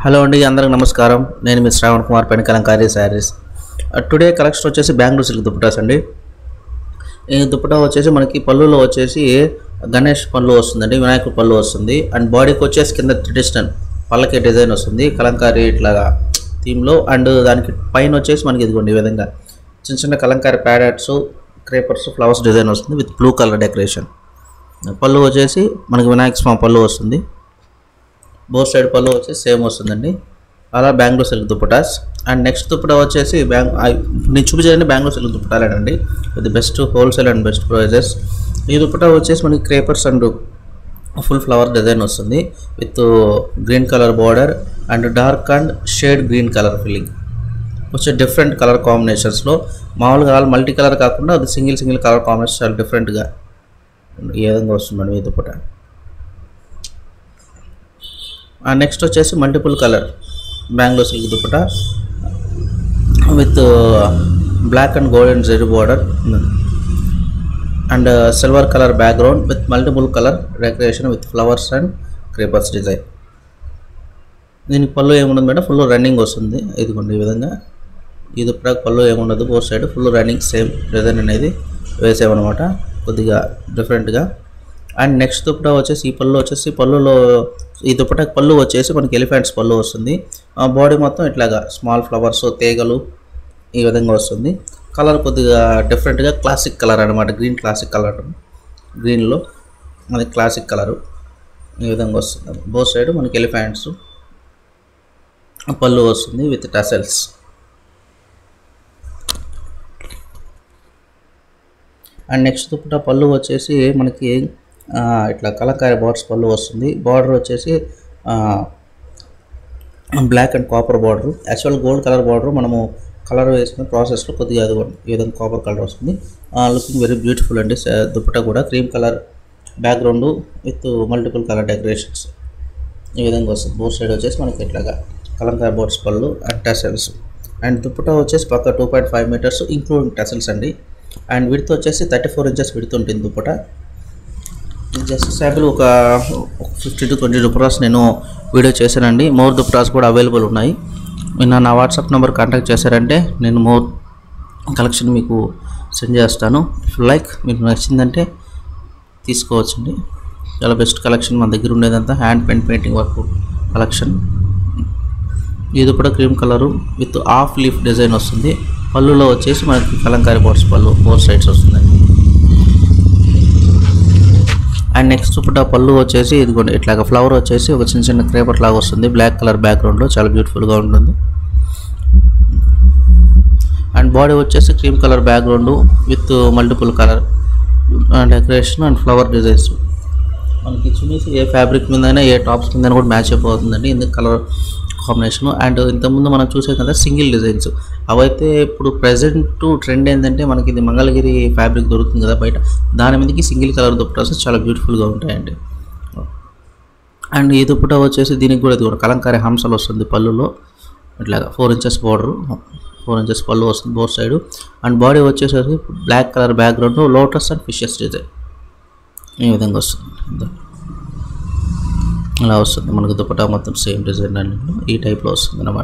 Hello అండి అందరికి నమస్కారం నేను మీ Shravan Kumar pen Kalamkari saris today collection వచ్చేసి బెంగళూరు సిల్క్ దుప్పటాస్ అండి ఈ దుప్పటా వచ్చేసి మనకి పళ్ళులో వచ్చేసి గణేష్ పళ్ళు వస్తుందండి వినాయకుడు పళ్ళు వస్తుంది అండ్ బాడీకి వచ్చేసి కింద ట్రెడిషనల్ పళ్ళకి డిజైన్ వస్తుంది కలంకారీ ఇట్లాగా థీమ్లో అండ్ దానికి పైన వచ్చేసి మనకి ఇదిగోండి ఈ విధంగా చిన్న చిన్న కలంకారీ ప్యాడెట్స్ క్రేపర్స్ ఫ్లవర్స్ డిజైన్ వస్తుంది విత్ బ్లూ కలర్ డెకరేషన్ పళ్ళు వచ్చేసి మనకి వినాయక స్వామి పళ్ళు వస్తుంది బోత్ సైడ్ పళ్ళు వచ్చి సేమ్ వస్తుందండి అలా Bengaluru silk dupattas and next dupatta వచ్చేసి బ్యాంగ్ నేను చూపించాలండి బెంగళూరు సిల్క్ దుప్పటాలేనండి ఇది best wholesale and best prices ఈ దుప్పటా వచ్చేసి మనకి creepers and full flower design వస్తుంది with green colour border and dark and shade green colour filling వచ్చే డిఫరెంట్ కలర్ కాంబినేషన్స్లో మామూలుగా మల్టీ కలర్ కాకుండా అది సింగిల్ సింగిల్ కలర్ కాంబినేషన్ చాలా డిఫరెంట్గా ఈ విధంగా వస్తుంది ఈ దుప్పటా నెక్స్ట్ వచ్చేసి multiple colour Bengaluru silk dupatta with black and golden zari border and silver colour background with multiple colour decoration with flowers and creepers design దీనికి పళ్ళు ఏముండదు మేడం ఫుల్ రన్నింగ్ వస్తుంది ఇదిగోండి ఈ విధంగా ఈ దుప్పట పళ్ళు ఏముండదు both side full running same design అనేది వేసామన్నమాట కొద్దిగా డిఫరెంట్గా అండ్ నెక్స్ట్ దుప్పట వచ్చేసి ఈ పళ్ళు వచ్చేసి పళ్ళులో ఈ దుప్పట పళ్ళు వచ్చేసి మనకి ఎలిఫెంట్స్ పళ్ళు వస్తుంది ఆ బాడీ మొత్తం ఇట్లాగా స్మాల్ ఫ్లవర్స్ తీగలు ఈ విధంగా వస్తుంది కలర్ కొద్దిగా డిఫరెంట్గా క్లాసిక్ కలర్ అనమాట గ్రీన్ క్లాసిక్ కలర్ గ్రీన్లో మనకి క్లాసిక్ కలరు ఈ విధంగా వస్తుంది బోత్ సైడ్ మనకి ఎలిఫెంట్స్ పళ్ళు వస్తుంది with tassels and next dupatta pallu వచ్చేసి మనకి ఆ, ఇట్లా కలంకారీ బార్డర్స్ పళ్ళు వస్తుంది బార్డర్ వచ్చేసి black and copper border actual gold colour border మనము కలర్ వేసుకునే ప్రాసెస్లో కొద్దిగా అది ఈ విధంగా కాపర్ కలర్ వస్తుంది లుకింగ్ వెరీ బ్యూటిఫుల్ అండి స- దుప్పట కూడా cream colour background with multiple colour decorations ఈ విధంగా వస్తుంది బోత్ సైడ్ వచ్చేసి మనకి ఇట్లాగా Kalamkari borders pallu and tassels and dupatta వచ్చేసి పక్క two point five metres including tassels అండి అండ్ విడ్త్ వచ్చేసి థర్టీ ఫోర్ ఇంచెస్ విడ్త్ ఉంటుంది దుప్పట జస్ట్ శాంపుల్ ఒక ఫిఫ్టీ టు ట్వంటీ దుప్పటాస్ నేను వీడియో చేశానండి మోర్ దుప్పటాస్ కూడా అవైలబుల్ ఉన్నాయి మీరు నా వాట్సాప్ నెంబర్ కాంటాక్ట్ చేశారంటే నేను మోర్ కలెక్షన్ మీకు సెండ్ చేస్తాను లైక్ మీకు నచ్చిందంటే తీసుకోవచ్చండి చాలా బెస్ట్ కలెక్షన్ మన దగ్గర ఉండేదంతా hand paint painting work collection ఇది కూడా cream colour with half leaf design వస్తుంది పళ్ళులో వచ్చేసి మనకి Kalamkari borders pallu both sides వస్తుందండి అండ్ నెక్స్ట్ ఇప్పుడు పళ్ళు వచ్చేసి ఇదిగోండి ఇట్లాగ ఫ్లవర్ వచ్చేసి ఒక చిన్న చిన్న క్రేపర్ లాగా వస్తుంది బ్లాక్ కలర్ బ్యాక్గ్రౌండ్లో చాలా బ్యూటిఫుల్గా ఉంటుంది అండ్ బాడీ వచ్చేసి cream colour background with multiple colour decoration and flower designs మనకి చున్నీస్ ఏ ఫ్యాబ్రిక్ మీదైనా ఏ టాప్స్ మీద కూడా మ్యాచ్ అయిపోతుందండి ఇందుకు కలర్ కాంబినేషన్ అండ్ ఇంతకుముందు మనం చూసే కదా సింగిల్ డిజైన్స్ అవైతే ఇప్పుడు ప్రజెంట్ ట్రెండ్ ఏంటంటే మనకి ఇది మంగళగిరి ఫ్యాబ్రిక్ దొరుకుతుంది కదా బయట దాని మీదకి సింగిల్ కలర్ దుప్పటాస్ చాలా బ్యూటిఫుల్గా ఉంటాయండి అండ్ ఈ దుప్పట వచ్చేసి దీనికి కూడా ఇది కూడా కలంకారీ హంసలు వస్తుంది పళ్ళులో ఇట్లాగా four inches border four inches pallu వస్తుంది బోర్ సైడ్ అండ్ బాడీ వచ్చేసరికి black colour background lotus and fishes design ఈ విధంగా వస్తుంది ఇదో. ఇలా వస్తుంది మనకు దుపట్టా మొత్తం సేమ్ డిజైన్ అండి ఈ టైప్లో వస్తుంది అన్నమాట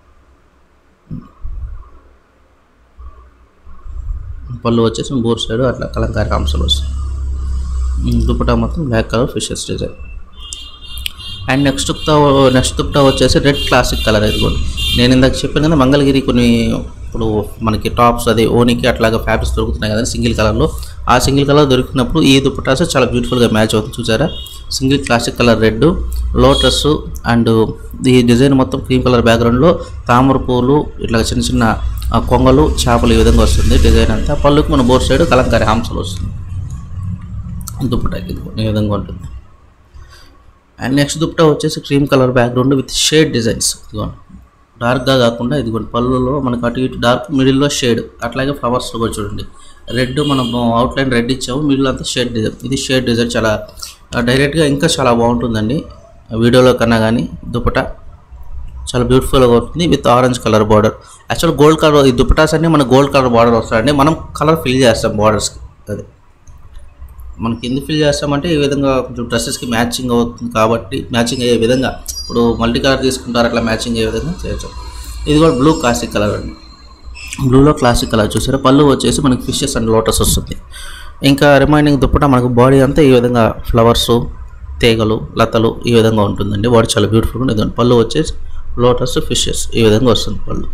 పళ్ళు వచ్చేసి బోర్ సైడ్ అట్లా కలంకారీ అంశాలు వస్తాయి ఉమ్, దుపట్టా మొత్తం black colour fishes design and next dupatta next dupatta వచ్చేసి రెడ్ క్లాసిక్ కలర్ ఇది కూడా నేను ఇందాక చెప్పాను కదా మంగళగిరి కొన్ని ఇప్పుడు మనకి టాప్స్ అది ఓనికి అట్లాగా ఫ్యాబ్రిక్స్ దొరుకుతున్నాయి కదా సింగిల్ కలర్లో ఆ సింగిల్ కలర్ దొరికినప్పుడు ఈ దుప్పటాస్ చాలా బ్యూటిఫుల్గా మ్యాచ్ అవుతుంది చూసారా single classic colour red lotus and ఈ డిజైన్ మొత్తం క్రీమ్ కలర్ బ్యాక్గ్రౌండ్లో తామర పూలు ఇట్లా చిన్న చిన్న ఆ, కొంగలు చేపలు ఈ విధంగా వస్తుంది డిజైన్ అంతా పళ్ళుకి మన బోర్ సైడ్ కలంకారీ హాంసలు వస్తుంది దుప్పటాకి ఇది ఈ విధంగా ఉంటుంది అండ్ నెక్స్ట్ దుప్పటా వచ్చేసి cream colour background with shade designs ఇదిగోండి డార్క్గా కాకుండా ఇదిగోండి పళ్ళులో మనకు అటు ఇటు డార్క్ మిడిల్లో షేడ్ అట్లాగే ఫ్లవర్స్ కూడా చూడండి రెడ్ మనం అవుట్లైన్ రెడ్ ఇచ్చాము మిడిల్ అంతా షేడ్ డిజైన్ ఇది షేడ్ డిజైన్ చాలా డైరెక్ట్గా ఇంకా చాలా బాగుంటుందండి వీడియోలో కన్నా కానీ దుప్పట చాలా బ్యూటిఫుల్గా ఉంటుంది with orange colour border actual gold colour ఈ దుప్పటాస్ అన్ని మన గోల్డ్ కలర్ బార్డర్ వస్తాయండి మనం కలర్ ఫిల్ చేస్తాం బార్డర్స్కి అది మనకి ఎందుకు ఫిల్ చేస్తామంటే ఈ విధంగా కొంచెం డ్రెస్సెస్కి మ్యాచింగ్ అవుతుంది కాబట్టి మ్యాచింగ్ అయ్యే విధంగా ఇప్పుడు మల్టీ కలర్ తీసుకుంటారు అట్లా మ్యాచింగ్ అయ్యే విధంగా చేయొచ్చు ఇది కూడా బ్లూ క్లాసిక్ కలర్ అండి బ్లూలో క్లాసిక్ కలర్ చూసారా పళ్ళు వచ్చేసి మనకి ఫిషెస్ అండ్ లోటస్ వస్తుంది ఇంకా రిమైనింగ్ దుప్పట మనకు బాడీ అంతా ఈ విధంగా ఫ్లవర్స్ తీగలు లతలు ఈ విధంగా ఉంటుందండి బాడీ చాలా బ్యూటిఫుల్గా ఉంటుంది పళ్ళు వచ్చేసి లోటస్ ఫిషెస్ ఈ విధంగా వస్తుంది pallu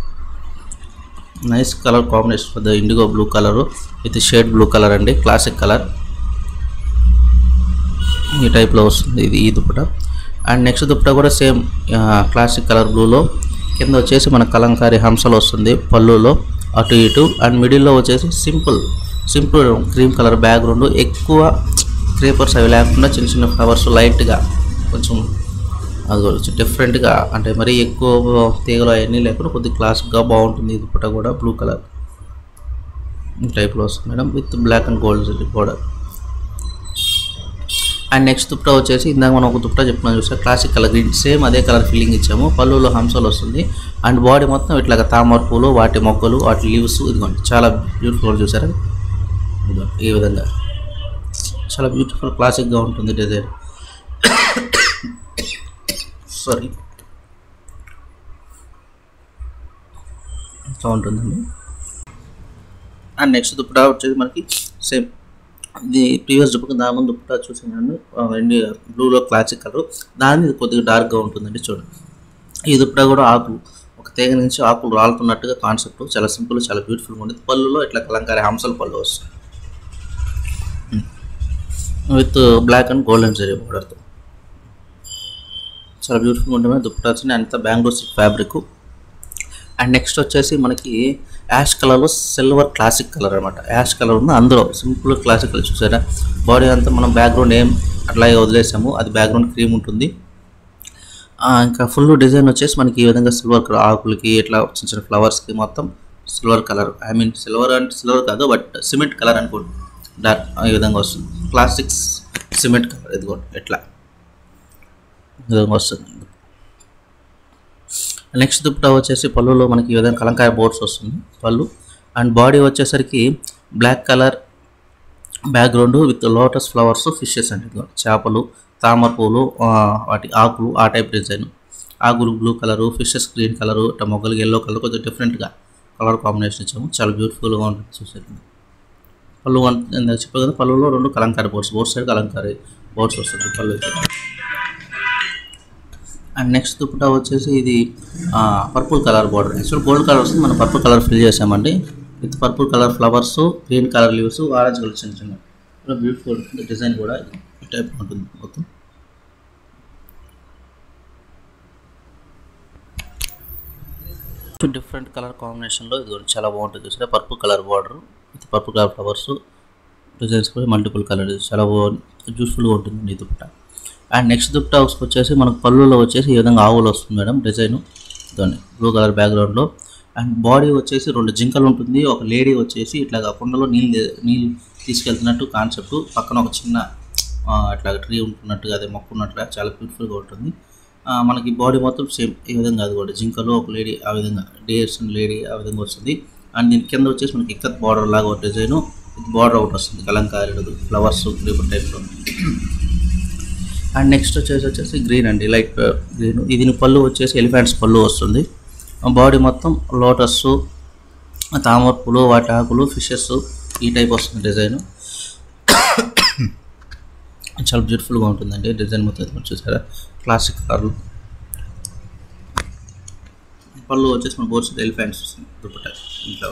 nice colour combination for the indigo blue colour with shade blue colour అండి క్లాసిక్ కలర్ ఈ టైప్లో వస్తుంది ఇది ఈ దుప్పట అండ్ నెక్స్ట్ దుప్పట కూడా సేమ్ క్లాసిక్ కలర్ బ్లూలో కింద వచ్చేసి మన కలంకారీ హంసలు వస్తుంది పళ్ళులో అటు ఇటు అండ్ మిడిల్లో వచ్చేసి simple simple cream colour background ఎక్కువ క్రేపర్స్ అవి లేకుండా చిన్న చిన్న ఫ్లవర్స్ లైట్గా కొంచెం అది కొంచెం డిఫరెంట్గా అంటే మరీ ఎక్కువ తీగలు అవన్నీ లేకుండా కొద్దిగా క్లాసిక్గా బాగుంటుంది ఈ దుప్పట కూడా బ్లూ కలర్ ఈ టైప్లో వస్తుంది madam with black and gold border and next dupatta వచ్చేసి ఇందాక మనం ఒక దుప్పట చెప్పుకున్నాం చూసా క్లాసిక్ కలర్ గ్రీన్ సేమ్ అదే కలర్ ఫిల్లింగ్ ఇచ్చాము పళ్ళులో హంసలు వస్తుంది అండ్ బాడీ మొత్తం ఇట్లాగా తామర పూలు వాటి మొక్కలు వాటి లీవ్స్ ఇదిగోండి చాలా బ్యూటిఫుల్ చూసారా ఇదిగోండి ఈ విధంగా చాలా బ్యూటిఫుల్ క్లాసిక్గా ఉంటుంది డిజైన్ సారీ ఇట్లా ఉంటుందండి అండ్ నెక్స్ట్ దుప్పటా వచ్చేసి మనకి సేమ్ ఇది ప్రీవియస్ దుప్పట దాని ముందు దుప్పటా చూసాను రెండు బ్లూలో క్లాసిక్ కలర్ దాని ఇది కొద్దిగా డార్క్గా ఉంటుందండి చూడండి ఈ దుప్పటా కూడా ఆకులు ఒక తీగ నుంచి ఆకులు రాలుతున్నట్టుగా కాన్సెప్ట్ చాలా సింపుల్ చాలా బ్యూటిఫుల్గా ఉంటుంది పళ్ళులో ఇట్లా కలంకారీ హంసల పళ్ళు వస్తుంది with black and golden zari బోర్డర్తో చాలా బ్యూటిఫుల్గా ఉంటుంది దుప్పటా వచ్చింది అంతా Bengaluru silk fabric and next వచ్చేసి మనకి యాష్ కలర్లో సిల్వర్ క్లాసిక్ కలర్ అనమాట యాష్ కలర్ ఉంది అందులో సింపుల్ క్లాసిక్ కలర్ చూసారా బాడీ అంతా మనం బ్యాక్గ్రౌండ్ ఏం అట్లాగే వదిలేసాము అది బ్యాక్గ్రౌండ్ క్రీమ్ ఉంటుంది ఆ, ఇంకా ఫుల్ డిజైన్ వచ్చేసి మనకి ఈ విధంగా సిల్వర్ కలర్ ఆకులకి ఇట్లా చిన్న చిన్న ఫ్లవర్స్కి మొత్తం silver colour I mean silver అంటే సిల్వర్ కాదు బట్ సిమెంట్ కలర్ అనుకోండి డార్క్ ఈ విధంగా వస్తుంది క్లాసిక్స్ సిమెంట్ కలర్ ఇదిగోండి ఎట్లా ఈ విధంగా వస్తుంది నెక్స్ట్ దుప్పటా వచ్చేసి పళ్ళులో మనకి ఈ విధంగా కలంకాయ బోర్డ్స్ వస్తుంది పళ్ళు అండ్ బాడీ వచ్చేసరికి black colour background with lotus flowers fishes అంటే ఇదిగో చేపలు తామర పూలు ఆ, వాటి ఆకులు ఆ టైప్ డిజైన్ ఆకులు blue colour fishes green colour ఇట్లా మొగ్గలు ఎల్లో కలర్ కొంచెం డిఫరెంట్గా కలర్ కాంబినేషన్ ఇచ్చాము చాలా బ్యూటిఫుల్గా ఉంటుంది చూసేది పళ్ళు వన్ ఇందాక చెప్పాను కదా పళ్ళులో రెండు Kalamkari borders border side Kalamkari borders వస్తుంది పళ్ళు అయితే అండ్ నెక్స్ట్ దుప్పటా వచ్చేసి ఇది purple colour border actual gold colour వస్తుంది మనం పర్పుల్ కలర్ ఫిల్ చేసామండి with purple colour flowers green colour leaves orange colour చిన్న చిన్న చాలా బ్యూటిఫుల్ డిజైన్ కూడా ఈ టైప్ ఉంటుంది మొత్తం డిఫరెంట్ కలర్ కాంబినేషన్లో ఇది కూడా చాలా బాగుంటుంది చూసారా purple colour border with purple colour flowers designs కూడా మల్టిపుల్ కలర్ చాలా బాగుంది యూస్ఫుల్గా ఉంటుంది ఈ దుప్పట అండ్ నెక్స్ట్ దుప్పట వచ్చేసి మనకు పళ్ళులో వచ్చేసి ఈ విధంగా ఆవులు వస్తుంది మేడం డిజైన్ దాన్ని బ్లూ కలర్ బ్యాక్గ్రౌండ్లో అండ్ బాడీ వచ్చేసి రెండు జింకలు ఉంటుంది ఒక లేడీ వచ్చేసి ఇట్లా కుండలో నీళ్ళు నీళ్ళు తీసుకెళ్తున్నట్టు కాన్సెప్ట్ పక్కన ఒక చిన్న ఆ, అట్లా ట్రీ ఉంటున్నట్టుగా అదే మొక్క ఉన్నట్టుగా చాలా బ్యూటిఫుల్గా ఉంటుంది ఆ, మనకి బాడీ మొత్తం సేమ్ ఈ విధంగా అది కూడా జింకలు ఒక లేడీ ఆ విధంగా డేర్స్ లేడీ ఆ విధంగా వస్తుంది అండ్ దీని కింద వచ్చేసి మనకి ఇక్కత్ బార్డర్ లాగా ఒక డిజైన్ బార్డర్ ఒకటి వస్తుంది కలంకారీ ఫ్లవర్స్ క్రీపర్ టైప్లో అండ్ నెక్స్ట్ వచ్చేసి వచ్చేసి గ్రీన్ అండి లైట్ గ్రీన్ ఇది పళ్ళు వచ్చేసి ఎలిఫెంట్స్ పళ్ళు వస్తుంది బాడీ మొత్తం లోటస్ తామర పూలు వాటి ఆకులు ఫిషెస్ ఈ టైప్ వస్తుంది డిజైన్ చాలా బ్యూటిఫుల్గా ఉంటుందండి డిజైన్ మొత్తం ఇది మీరు చూసారా క్లాసిక్ కలర్లు పళ్ళు వచ్చేసి మన బోర్స్ ఎలిఫెంట్స్ వస్తుంది దుప్పట ఇంట్లో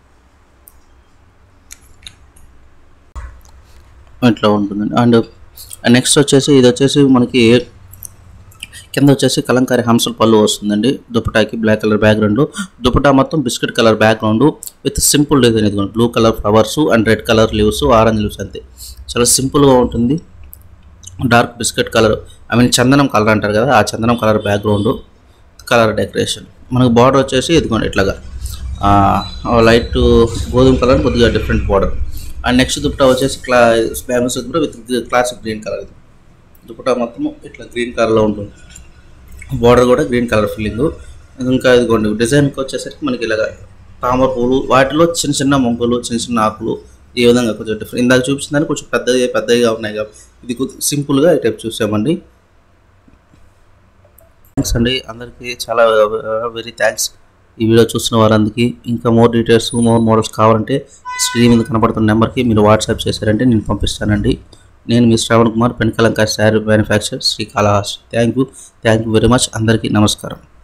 ఇట్లా ఉంటుందండి అండ్ నెక్స్ట్ వచ్చేసి ఇది వచ్చేసి మనకి కింద వచ్చేసి కలంకారీ హంసల పళ్ళు వస్తుందండి దుపటాకి బ్లాక్ కలర్ బ్యాక్గ్రౌండ్ దుపటా మొత్తం biscuit colour background with simple design ఇది blue colour flowers and red colour leaves orange leaves అంతే చాలా సింపుల్గా ఉంటుంది dark biscuit colour I mean చందనం కలర్ అంటారు కదా ఆ చందనం కలర్ బ్యాక్గ్రౌండ్ కలర్ డెకరేషన్ మనకు బార్డర్ వచ్చేసి ఇదిగోండి ఇట్లాగా లైట్ గోధుమ కలర్ కొద్దిగా different border and next dupatta వచ్చేసి క్లా స్పామస్ dupatta with classic green colour ఇది దుపటా మొత్తం ఇట్లా గ్రీన్ కలర్లో ఉంటుంది బార్డర్ కూడా గ్రీన్ కలర్ ఫిల్లింగ్ ఇంకా ఇదిగోండి డిజైన్కి వచ్చేసరికి మనకి ఇలాగ తామర పూలు వాటిలో చిన్న చిన్న మొగ్గలు చిన్న చిన్న ఆకులు ఈ విధంగా కొంచెం డిఫరెంట్ ఇందాక చూపించిన దాన్ని కొంచెం పెద్దగా పెద్దగా ఉన్నాయి కాబట్టి ఇది కొంచెం సింపుల్గా ఈ టైప్ చూసామండి థ్యాంక్స్ అండి అందరికీ చాలా వెరీ థ్యాంక్స్ ఈ వీడియో చూస్తున్న వారందరికీ ఇంకా మోర్ డీటెయిల్స్ మోర్ మోడల్స్ కావాలంటే స్క్రీన్ మీద కనపడుతున్న నెంబర్కి మీరు వాట్సాప్ చేశారంటే నేను పంపిస్తానండి నేను మీ Shravan Kumar Penkalanka sari manufacture Srikalahasti thank you thank you very much అందరికీ నమస్కారం